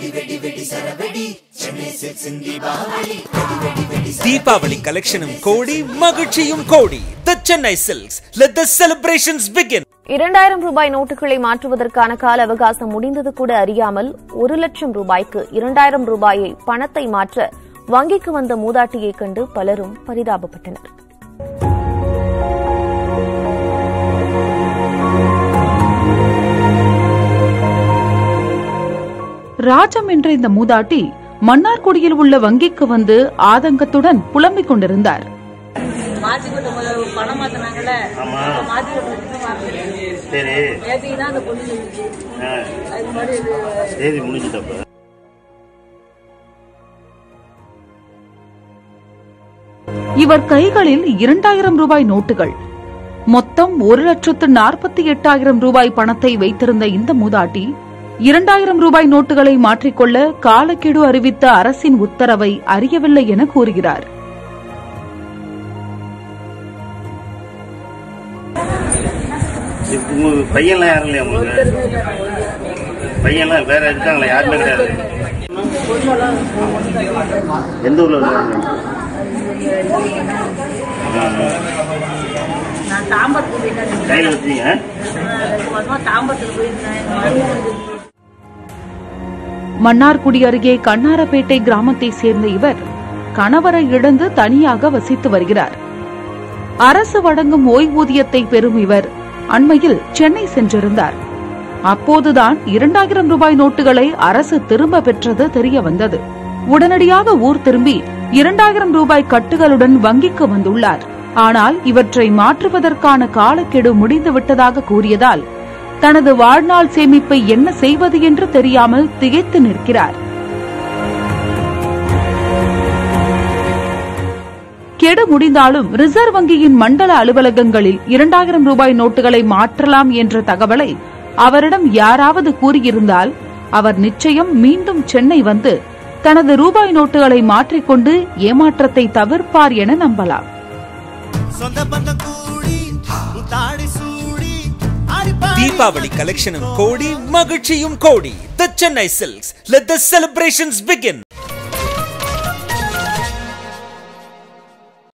தீபாவளி கலெக்ஷனும் கோடி மகிழ்ச்சியும் கோடி the Chennai silks let the celebrations begin இரண்டாயிரம் ரூபாய் நோட்டுகளை மாற்றுவதற்கான கால அவகாசம் முடிந்தது கூட அறியாமல் ஒரு லட்சம் ரூபாய்க்கு இரண்டாயிரம் ரூபாயை பணத்தை மாற்ற வங்கிக்கு வந்த மூதாட்டியைக் கண்டு பலரும் பரிதாபப்பட்டனர் ராஜம் என்ற இந்த மூதாட்டி மன்னார்குடியில் உள்ள வங்கிக்கு வந்து ஆதங்கத்துடன் புலம்பிக் கொண்டிருந்தார் மாத்தி கொண்டு முதல்ல பணம் மாத்தினாங்கல்ல ஆமா. மாத்தி கொண்டு மாத்தினேன் சரி நேற்றுக்கு தான் அந்த பொண்ணு சொல்லிச்சு ஆ, அது மாதிரி இது தேதி முடிஞ்சிட்டப்ப இவர் கைகளில் இரண்டாயிரம் ரூபாய் நோட்டுகள் மொத்தம் ஒரு லட்சத்து நாற்பத்தி எட்டாயிரம் ரூபாய் பணத்தை வைத்திருந்த இந்த மூதாட்டி இரண்டாயிரம் ரூபாய் நோட்டுகளை மாற்றிக்கொள்ள காலக்கெடு அறிவித்த அரசின் உத்தரவை அறியவில்லை என கூறுகிறார் இப்ப உங்க பையன்லாம் யாரும் இல்லையா உங்களுக்கு பையன்லாம் வேற இருக்காங்களா யாருமே கிடையாது எந்த ஊர்ல இருக்காங்க ஆ, நான் தாம்பரத்துக்கு போயிட்டேன் கையில வச்சீங்க ரெண்டு மாசமா தாம்பரத்துக்கு போயிருந்தேன் மறுபடியும் மன்னார்குடி அருகே கண்ணாரப்பேட்டை கிராமத்தை சேர்ந்த இவர் கணவரை இழந்து தனியாக வசித்து வருகிறார் அரசு வழங்கும் ஓய்வூதியத்தை பெறும் இவர் அண்மையில் சென்னை சென்றிருந்தார் அப்போதுதான் இரண்டாயிரம் ரூபாய் நோட்டுகளை அரசு திரும்ப பெற்றது தெரிய வந்தது உடனடியாக ஊர் திரும்பி இரண்டாயிரம் ரூபாய் கட்டுகளுடன் வங்கிக்கு வந்துள்ளார் ஆனால் இவற்றை மாற்றுவதற்கான காலக்கெடு முடிந்து விட்டதாக கூறியதால் தனது வாழ்நாள் சேமிப்பை என்ன செய்வது என்று தெரியாமல் திகைத்து நிற்கிறார் கெடு முடிந்தாலும் ரிசர்வ் வங்கியின் மண்டல அலுவலகங்களில் இரண்டாயிரம் ரூபாய் நோட்டுகளை மாற்றலாம் என்ற தகவலை அவரிடம் யாராவது கூறியிருந்தால் அவர் நிச்சயம் மீண்டும் சென்னை வந்து தனது ரூபாய் நோட்டுகளை மாற்றிக்கொண்டு ஏமாற்றத்தை தவிர்ப்பார் என நம்பலாம் சொந்த பந்தம் கூடி தாடி சூடி ஆடிப்பாடி தீபாவளி கலெக்ஷனும் கோடி மகிழ்ச்சியும் கோடி the Chennai silks let the celebrations begin